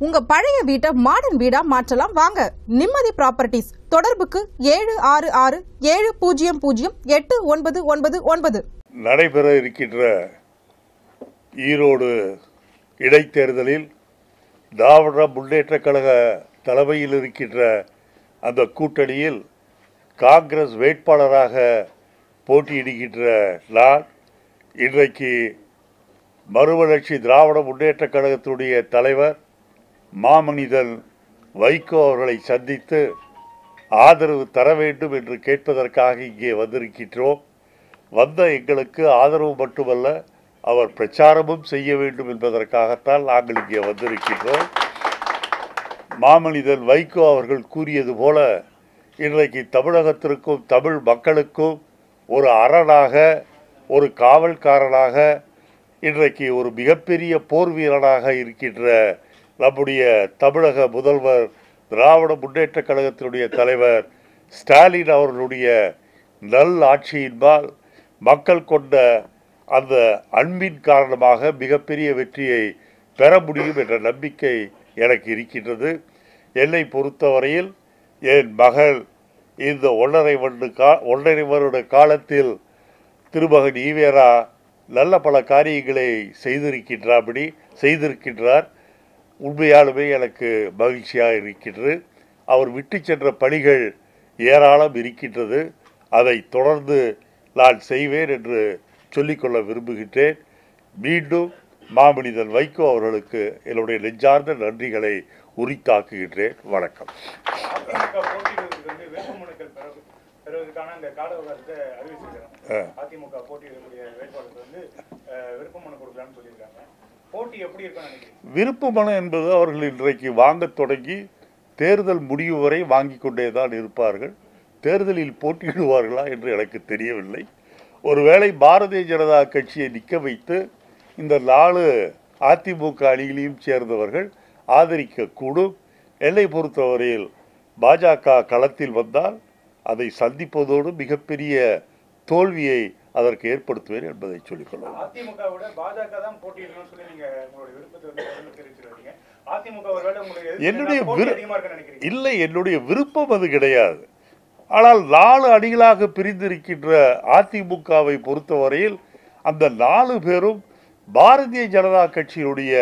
உங்க பழைய வீட்டை மாடர்ன் வீடா மாற்றலாம் வாங்க நிம்மதி ப்ராப்பர்ட்டிஸ் தொடர்புக்கு ஏழு ஆறு ஆறு ஏழு பூஜ்ஜியம் பூஜ்ஜியம் எட்டு ஒன்பது ஒன்பது ஒன்பது நடைபெற இருக்கின்ற ஈரோடு இடைத்தேர்தலில் திராவிட முன்னேற்றக் கழக தலைமையில் இருக்கின்ற அந்த கூட்டணியில் காங்கிரஸ் வேட்பாளராக போட்டியிடுகின்ற நான் இன்றைக்கு மறுமலர்ச்சி திராவிட முன்னேற்றக் கழகத்துடைய தலைவர் மாமனிதன் வைகோ அவர்களை சந்தித்து ஆதரவு தர வேண்டும் என்று கேட்பதற்காக இங்கே வந்திருக்கின்றோம் வந்த எங்களுக்கு ஆதரவு மட்டுமல்ல அவர் பிரச்சாரமும் செய்ய வேண்டும் என்பதற்காகத்தான் நாங்கள் இங்கே வந்திருக்கின்றோம் மாமனிதன் வைகோ அவர்கள் கூறியது போல இன்றைக்கு தமிழகத்திற்கும் தமிழ் மக்களுக்கும் ஒரு அரணாக ஒரு காவல்காரனாக இன்றைக்கு ஒரு மிகப்பெரிய போர் வீரனாக இருக்கின்ற நம்முடைய தமிழக முதல்வர் திராவிட முன்னேற்றக் கழகத்தினுடைய தலைவர் ஸ்டாலின் அவர்களுடைய நல் ஆட்சியின்பால் மக்கள் கொண்ட அந்த அன்பின் காரணமாக மிகப்பெரிய வெற்றியை பெற முடியும் என்ற நம்பிக்கை எனக்கு இருக்கின்றது என்னை பொறுத்தவரையில் என் மகள் இந்த ஒன்றரை வருட கா ஒன்றரை வருட காலத்தில் திருமகன் ஈவேரா நல்ல பல காரியங்களை செய்திருக்கின்றாபடி செய்திருக்கின்றார் உண்மையாலுமே எனக்கு மகிழ்ச்சியாக இருக்கின்றது அவர் விட்டு சென்ற பணிகள் ஏராளம் இருக்கின்றது அதை தொடர்ந்து நான் செய்வேன் என்று சொல்லிக்கொள்ள விரும்புகின்றேன் மீண்டும் மாமனிதன் வைகோ அவர்களுக்கு என்னுடைய நெஞ்சார்ந்த நன்றிகளை உரித்தாக்குகின்றேன் வணக்கம் அதிமுக போட்டியிடுவதற்கு வந்து வேட்புமனுக்கள் பெற- பெறுவதற்கான இந்த கால அவகாசத்தை அறிவிச்சிருக்கிறோம் அதிமுக போட்டியிடக்கூடிய வேட்பாளருக்கு வந்து அஹ், விருப்பமனு கொடுக்கலாம்னு சொல்லியிருக்காங்க போட்டி எப்படி இருக்கும்னு நினைக்கிறீங்க விருப்ப மனு என்பது அவர்கள் இன்றைக்கு வாங்கத் தொடங்கி தேர்தல் முடிவு வரை வாங்கிக் கொண்டே தான் இருப்பார்கள் தேர்தலில் போட்டியிடுவார்களா என்று எனக்கு தெரியவில்லை ஒருவேளை பாரதிய ஜனதா கட்சியை நிற்க வைத்து இந்த நாலு அதிமுக அணிகளையும் சேர்ந்தவர்கள் ஆதரிக்கக்கூடும் என்னை பொறுத்தவரையில் பாஜக களத்தில் வந்தால் அதை சந்திப்பதோடு மிகப்பெரிய தோல்வியை அதற்கு ஏற்படுத்துவேன் என்பதை சொல்லிக்கொள்ளலாம் அதிமுகவோட பாஜக தான் போட்டியிடணும்னு சொல்லி நீங்க உங்களுடைய விருப்பத்தை வந்து தொடர்ந்து தெரிவிச்சிருக்கீங்க அதிமுக ஒருவேளை உங்களுக்கு என்னுடைய எதிர்த்து போட்டி விரு- அதிகமா இருக்குன்னு நினைக்கிறீங்க இல்லை என்னுடைய விருப்பம் அது கிடையாது ஆனால் நாலு அணிகளாக பிரிந்திருக்கின்ற அதிமுகவை பொறுத்தவரையில் அந்த நாலு பேரும் பாரதிய ஜனதா கட்சியினுடைய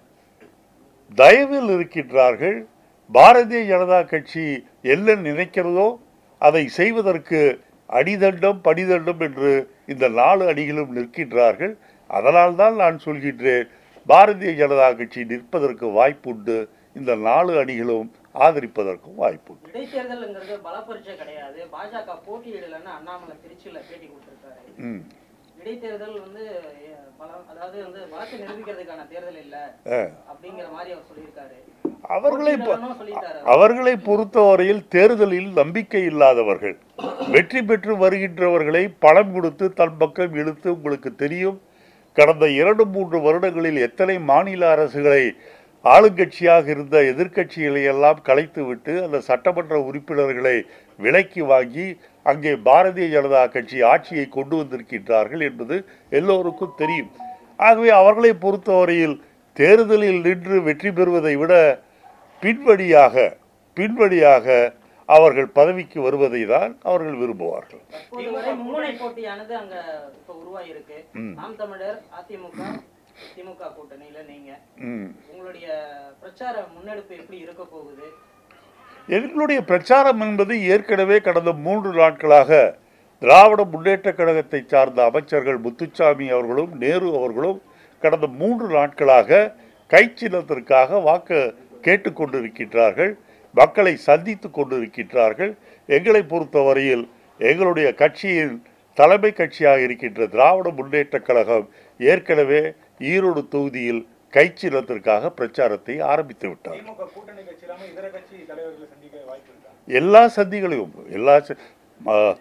தயவில் இருக்கின்றார்கள் பாரதிய ஜனதா கட்சி என்ன நினைக்கிறதோ அதை செய்வதற்கு அடிதண்டம் படிதண்டம் என்று இந்த நாலு அணிகளும் நிற்கின்றார்கள் அதனால்தான் நான் சொல்கின்றேன் பாரதிய ஜனதா கட்சி நிற்பதற்கு வாய்ப்புண்டு இந்த நாலு அணிகளும் ஆதரிப்பதற்கும் வாய்ப்புண்டு இடைத்தேர்தல்ங்கிறது பலப்பரீட்சை கிடையாது பாஜக போட்டியிடலன்னு அண்ணாமலை திருச்சியில பேட்டி கொடுத்திருக்காரு ம் இடைத்தேர்தல் வந்து எ, பலம் அதாவது வந்து பலத்தை நிரூபிக்கிறதுக்கான தேர்தல் இல்ல ஆ. அப்படிங்கிற மாதிரி அவர் சொல்லியிருக்காரு அவர்களை பொ- போட்டியிடணும்னு சொல்லிட்டாரு அவர்களை பொறுத்தவரையில் தேர்தலில் நம்பிக்கை இல்லாதவர்கள் வெற்றி பெற்று வருகின்றவர்களை பணம் கொடுத்து தன் பக்கம் இழுத்து உங்களுக்கு தெரியும் கடந்த இரண்டு மூன்று வருடங்களில் எத்தனை மாநில அரசுகளை ஆளுங்கட்சியாக இருந்த எதிர்க்கட்சிகளை எல்லாம் கலைத்துவிட்டு அந்த சட்டமன்ற உறுப்பினர்களை விலைக்கு வாங்கி அங்கே பாரதிய ஜனதா கட்சி ஆட்சியை கொண்டு வந்திருக்கின்றார்கள் என்பது எல்லோருக்கும் தெரியும் ஆகவே அவர்களை பொறுத்தவரையில் தேர்தலில் நின்று வெற்றி பெறுவதை விட பின்வழியாக பின்வழியாக அவர்கள் பதவிக்கு வருவதை தான் அவர்கள் விரும்புவார்கள் தற்போது வரை மும்முனை போட்டியானது அங்க இப்ப உருவாயிருக்கு நாம் தமிழர் அதிமுக திமுக கூட்டணியில நீங்க ம். உங்களுடைய பிரச்சார முன்னெடுப்பு எப்படி இருக்க போகுது எங்களுடைய பிரச்சாரம் என்பது ஏற்கனவே கடந்த மூன்று நாட்களாக திராவிட முன்னேற்றக் கழகத்தை சார்ந்த அமைச்சர்கள் முத்துச்சாமி அவர்களும் நேரு அவர்களும் கடந்த மூன்று நாட்களாக கைச்சின்னத்திற்காக வாக்கு கேட்டுக்கொண்டிருக்கின்றார்கள் மக்களை சந்தித்து கொண்டிருக்கின்றார்கள் எங்களை பொறுத்தவரையில் எங்களுடைய கட்சியின் தலைமை கட்சியாக இருக்கின்ற திராவிட முன்னேற்றக் கழகம் ஏற்கனவே ஈரோடு தொகுதியில் கைச்சின்னத்திற்காக பிரச்சாரத்தை ஆரம்பித்து விட்டார் திமுக கூட்டணி கட்சி இல்லாம இதர கட்சி தலைவர்களை சந்திக்க வாய்ப்பு இருக்கா எல்லா சந்திகளையும் எல்லா ச- மா-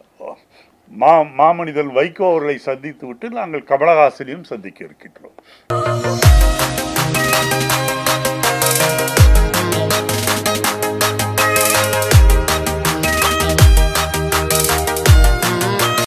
மா மாமனிதன் வைகோ அவர்களை சந்தித்து விட்டு நாங்கள் கமலஹாசனையும் சந்திக்க இருக்கின்றோம்